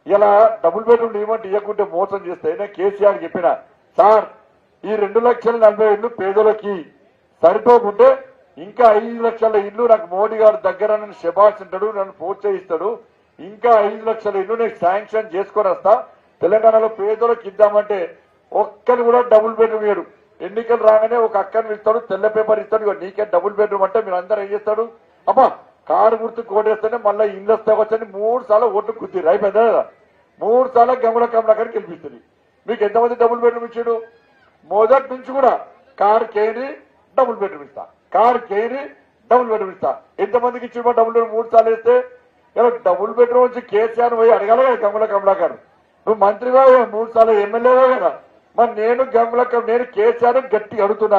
ఇలా double bedroom ఇవ్వమంటే ఇవ్వకుంటే మోసం చేస్తే నేను కేసీఆర్ చెప్పిన సార్ ఈ రెండు లక్షల నలభై ఇల్లు పేదలకి సరిపోకుంటే ఇంకా ఐదు లక్షల ఇల్లు నాకు మోడీ గారు దగ్గర నన్ను శబాష్ అంటాడు నన్ను ప్రోత్సహిస్తాడు ఇంకా ఐదు లక్షల ఇల్లు నేను శాంక్షన్ చేసుకొని వస్తా తెలంగాణలో పేదలకు ఇద్దామంటే ఒక్కరు కూడా డబుల్ బెడ్రూమ్ ఇయ్యడు ఎన్నికలు రాగానే ఒక అక్కని ఇస్తాడు తెల్ల పేపర్ ఇస్తాడు ఇగో నీకే డబుల్ బెడ్రూమ్ అంటే మీరు అందరూ ఏం చేస్తాడు అమ్మా కారు గుర్తు కోటేస్తేనే మళ్ళీ ఇల్లు వస్తే వచ్చని మూడు సార్లు ఓటు కుదిరి అయిపోయిందా లేదా? మూడు సార్లు గమల కమలాకర్ గెలిపిస్తుంది మీకు ఎంతమంది డబుల్ బెడ్రూమ్ ఇచ్చాడు మొదటి నుంచి కూడా కారు కేని డబుల్ బెడ్రూమ్ ఇస్తా కారు కేని డబుల్ బెడ్రూమ్ ఇస్తా ఎంతమందికి ఇచ్చి డబుల్ బెడ్రూమ్ మూడు సార్లు ఇస్తే ఇలా డబుల్ బెడ్రూమ్ వచ్చి కేసీఆర్ పోయి అడగాలి కదా గమల కమలాకర్ నువ్వు మంత్రిగా మూడు సార్లు ఎమ్మెల్యేగా కదా మరి నేను గమల నేను కేసీఆర్ గట్టి అడుగుతున్నా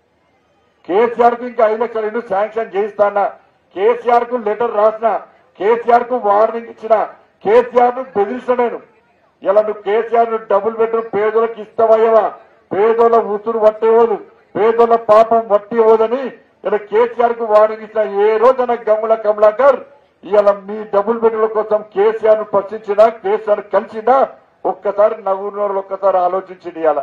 కేసీఆర్ కు ఇంకా ఐదు లక్షల ఇల్లు శాంక్షన్ చేయిస్తానా కేసీఆర్ కు లెటర్ రాసిన కేసీఆర్ కు వార్నింగ్ ఇచ్చిన కేసీఆర్ ను బెదిరించిన నేను ఇలా నువ్వు కేసీఆర్ ను డబుల్ బెడ్రూమ్ పేదోళ్ళకి ఇస్తావయ్యవా పేదోళ్ళ ఉసురు పట్టేవోదు పేదోళ్ళ పాపం పట్టేవోదని ఇలా కేసీఆర్ కు వార్నింగ్ ఇచ్చిన ఏ రోజున గమ్ముల కమలాకర్ ఇవాళ మీ డబుల్ బెడ్రూమ్ కోసం కేసీఆర్ ను ప్రశ్నించినా కేసీఆర్ కలిసినా ఒక్కసారి నవ్వునోళ్ళు ఒక్కసారి ఆలోచించింది ఇవాళ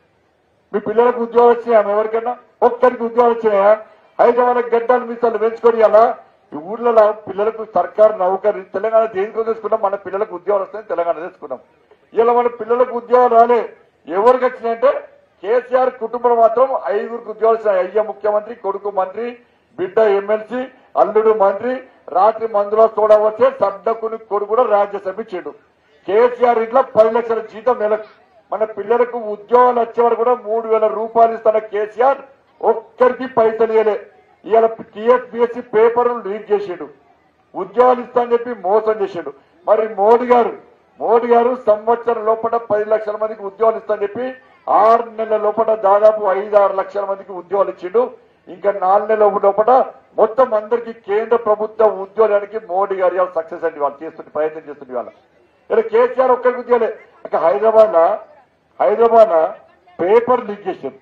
మీ పిల్లలకు ఉద్యోగం వచ్చినాయా మీ ఎవరికైనా ఒక్కరికి ఉద్యోగం వచ్చినాయా హైదరాబాద్ గడ్డలు మీసాలు పెంచుకొని అలా ఈ ఊర్లలో పిల్లలకు సర్కారు నౌకరి తెలంగాణ దేనికో తీసుకున్నాం మన పిల్లలకు ఉద్యోగాలు వస్తాయని తెలంగాణ తీసుకున్నాం ఇలా మన పిల్లలకు ఉద్యోగం రాలే ఎవరికి వచ్చినాయంటే కేసీఆర్ కుటుంబం మాత్రం ఐదుగురికి ఉద్యోగాలు వచ్చినాయి అయ్య ముఖ్యమంత్రి కొడుకు మంత్రి బిడ్డ ఎమ్మెల్సీ అల్లుడు మంత్రి రాత్రి మందులో చూడ వచ్చే సడ్డకుని కొడుకు కూడా రాజ్యసభ ఇచ్చిండు కేసీఆర్ ఇంట్లో పది లక్షల జీతం నెలకు మన పిల్లలకు ఉద్యోగాలు వచ్చే వరకు కూడా మూడు వేల రూపాయలు ఇస్తున్న కేసీఆర్ ఒక్కరికి పైసలు ఇవ్వలే ఇవాళ టీఎస్పీఎస్సీ పేపర్ లీక్ చేసిండు ఉద్యోగాలు ఇస్తా అని చెప్పి మోసం చేసిండు మరి మోడీ గారు మోడీ గారు సంవత్సరం లోపల పది లక్షల మందికి ఉద్యోగాలు ఇస్తా అని చెప్పి ఆరు నెలల లోపల దాదాపు ఐదు ఆరు లక్షల మందికి ఉద్యోగాలు ఇచ్చిండు ఇంకా నాలుగు నెలల లోపల మొత్తం అందరికీ కేంద్ర ప్రభుత్వ ఉద్యోగానికి మోడీ గారు ఇవాళ సక్సెస్ అండి వాళ్ళు చేస్తుంది ప్రయత్నం చేస్తుంది వాళ్ళ ఇలా కేసీఆర్ ఒక్కరికి ఉద్యోగాలే ఇక హైదరాబాద్ హైదరాబాద్ పేపర్ లీక్ చేశారు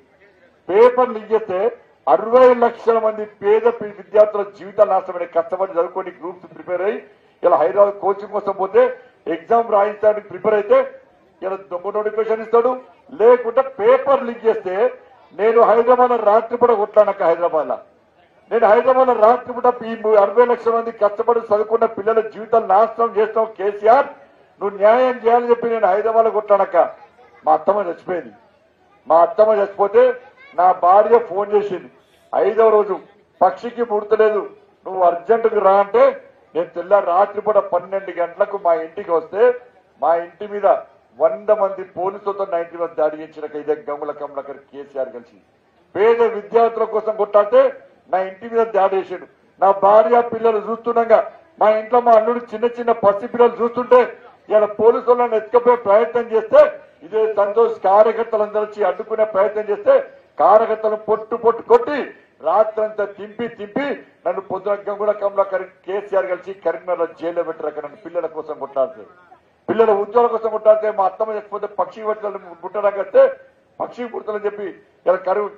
పేపర్ లీక్ చేస్తే అరవై లక్షల మంది పేద పి- విద్యార్థుల జీవితాలు నాశనమైన కష్టపడి చదువుకొని గ్రూప్స్ ప్రిపేర్ అయ్యి ఇలా హైదరాబాద్ కోచింగ్ కోసం పోతే ఎగ్జామ్ రాయించడానికి ప్రిపేర్ అయితే ఇలా దొంగ నోటిఫికేషన్ ఇస్తాడు లేకుంటే పేపర్ లీక్ చేస్తే నేను హైదరాబాద్ రాత్రిపూట కొట్లానక్క హైదరాబాద్ లో నేను హైదరాబాద్ లో రాత్రిపూట ఈ ము- అరవై లక్షల మంది కష్టపడి చదువుకున్న పిల్లల జీవితాలు నాశనం చేస్తాం కేసీఆర్ నువ్వు న్యాయం చేయాలని చెప్పి నేను హైదరాబాద్ లో కొట్టానక్క మా అత్తమ్మ చచ్చిపోయింది మా అత్తమ్మ చచ్చిపోతే నా భార్య ఫోన్ చేసింది ఐదవ రోజు పక్షికి ముడతలేదు నువ్వు అర్జెంటుగా రా అంటే నేను తెల్లారి రాత్రిపూట పన్నెండు గంటలకు మా ఇంటికి వస్తే మా ఇంటి మీద వంద మంది పోలీసులతో నా ఇంటి మీద దాడి చేసిన ఇదే గమ్ముల కమలకర్ కేసీఆర్ కలిసి పేద విద్యార్థుల కోసం కొట్టాడితే నా ఇంటి మీద దాడి చేసాడు నా భార్య పిల్లలు చూస్తుండగా మా ఇంట్లో మా అల్లుడు చిన్న చిన్న పసి పిల్లలు చూస్తుంటే ఇలా పోలీసు వాళ్ళని ఎత్తుకపోయే ప్రయత్నం చేస్తే ఇదే సంతోష్ కార్యకర్తలందరూ వచ్చి అడ్డుకునే ప్రయత్నం చేస్తే కార్యకర్తలను పొట్టు పొట్టు కొట్టి రాత్రంతా తింపి తింపి నన్ను పొద్దున గంగుల కమల కేసీఆర్ కలిసి కరీంనగర్ లో జైల్లో పెట్టారు అక్కడ నన్ను పిల్లల కోసం కొట్టాడితే పిల్లల ఉద్యోగాల కోసం కొట్టాడితే మా అత్తమ్మ చచ్చిపోతే పక్షి పట్టాలని గుట్టడానికి వస్తే పక్షి పుడతలని చెప్పి ఇలా కరువు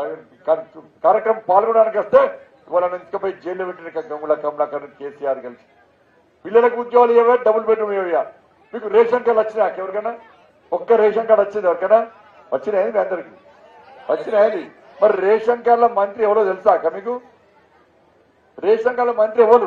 కార్యక్రమం పాల్గొనడానికి వస్తే వాళ్ళని తీసుకుపోయి జైల్లో పెట్టిన గంగుల కమలాకర్ కేసీఆర్ కలిసి పిల్లలకు ఉద్యోగాలు ఏవే డబుల్ బెడ్రూమ్ ఏవయ్యా మీకు రేషన్ కార్డు వచ్చినాయా ఎవరికైనా ఒక్క రేషన్ కార్డు వచ్చింది ఎవరికైనా వచ్చినాయి మీ అందరికి వచ్చినాయి మరి రేషన్ కార్డుల మంత్రి ఎవరో తెలుసా అక్క మీకు రేషన్ కార్డుల మంత్రి ఎవరు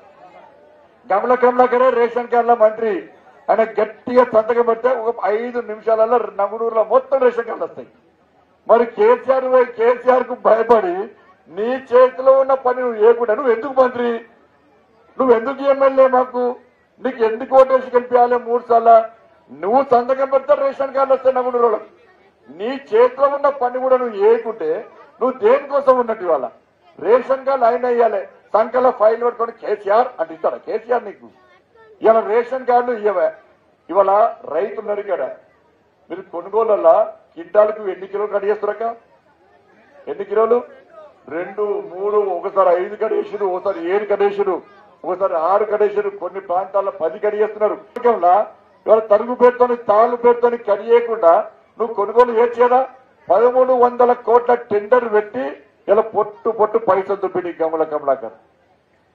గమల కమలాకరే రేషన్ కార్డుల మంత్రి ఆయన గట్టిగా సంతకం పెడితే ఒక ఐదు నిమిషాలలో నగునూరులో మొత్తం రేషన్ కార్డులు వస్తాయి మరి కేసీఆర్ పోయి కేసీఆర్ కు భయపడి నీ చేతిలో ఉన్న పని నువ్వు ఏకుండా నువ్వు ఎందుకు మంత్రి నువ్వు ఎందుకు ఎమ్మెల్యే మాకు నీకు ఎందుకు ఓటేసి గెలిపించాలి మూడు సార్లు నువ్వు సంతకం పెడితే రేషన్ కార్డు వస్తాయి నవ్వు రోజులు నీ చేతిలో ఉన్న పని కూడా నువ్వు ఏకుంటే నువ్వు దేనికోసం ఉన్నట్టు ఇవాళ రేషన్ కార్డు ఆయన ఇవ్వాలి సంఖ్యలో ఫైల్ పెట్టుకొని కేసీఆర్ అంటే ఇస్తాడా కేసీఆర్ నీకు ఇవాళ రేషన్ కార్డులు ఇవ్వవే ఇవాళ రైతులు అడిగాడ మీరు కొనుగోళ్ళ కింటాలకు ఎన్ని కిలోలు కట్ చేస్తారక్క ఎన్ని కిలోలు రెండు మూడు ఒకసారి ఐదు కడేసారు ఒకసారి ఏడు కడేసారు ఒకసారి ఆరు కడేసారు కొన్ని ప్రాంతాల్లో పది కడిగేస్తున్నారు ఇవాళ తరుగు పేరుతోని తాళ్ళు పేరుతోని కడియకుండా నువ్వు కొనుగోలు చేసేదా పదమూడు వందల కోట్ల టెండర్ పెట్టి ఇలా పొట్టు పొట్టు పైసలు దుబ్బిడి గమల కమలాకర్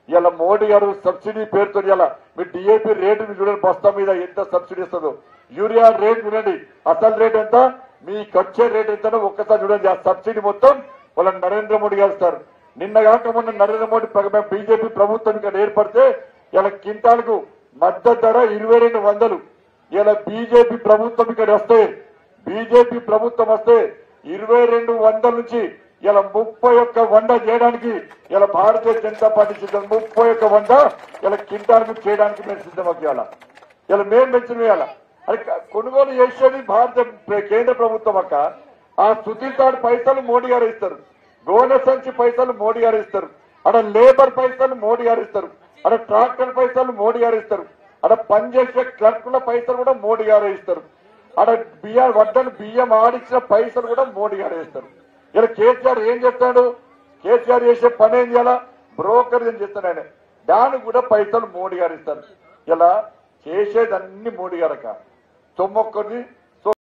ఇలా మోడీ గారు సబ్సిడీ పేరుతో ఇలా మీ డిఏపి రేటు చూడండి బస్తా మీద ఎంత సబ్సిడీ ఇస్తుందో యూరియా రేట్ చూడండి అసలు రేట్ ఎంత మీకు వచ్చే రేట్ ఎంతనో ఒక్కసారి చూడండి ఆ సబ్సిడీ మొత్తం వాళ్ళ నరేంద్ర మోడీ గారు ఇస్తారు నిన్న కాక మొన్న నరేంద్ర మోడీ బీజేపీ ప్రభుత్వం ఇక్కడ ఏర్పడితే ఇలా కింటాలకు మద్దతు ధర ఇరవై రెండు వందలు ఇలా బీజేపీ ప్రభుత్వం ఇక్కడ వస్తే బీజేపీ ప్రభుత్వం వస్తే ఇరవై రెండు వందల నుంచి ఇలా ముప్పై ఒక్క వంద చేయడానికి ఇలా భారతీయ జనతా పార్టీ సిద్ధం ముప్పై ఒక్క వంద ఇలా కింటాలకు చేయడానికి మేము సిద్ధమయ్యాల ఇలా మేము పెంచిన వేయాల అది క- కొనుగోలు చేసేది భారత ప్ర- కేంద్ర ప్రభుత్వం అక్క ఆ సుతీతాడు పైసలు మోడీ గారు ఇస్తారు గోనె సంచి పైసలు మోడీ గారు ఇస్తారు అక్కడ లేబర్ పైసలు మోడీ గారు ఇస్తారు అక్కడ ట్రాక్టర్ పైసలు మోడీ గారు ఇస్తారు అక్కడ పనిచేసే క్లర్కుల పైసలు కూడా మోడీ గారు ఇస్తారు అక్కడ బియ్యం వడ్డను బియ్యం ఆడిచ్చిన పైసలు కూడా మోడీ గారు ఇస్తారు ఇలా కేసీఆర్ ఏం చేస్తాడు కేసీఆర్ చేసే పని ఏం చేయాలా బ్రోకర్ ఏం చేస్తాడు ఆయన దానికి కూడా పైసలు మోడీ గారు ఇస్తారు ఇలా చేసేదన్ని మోడీ గారక తొమ్మొక్కరిది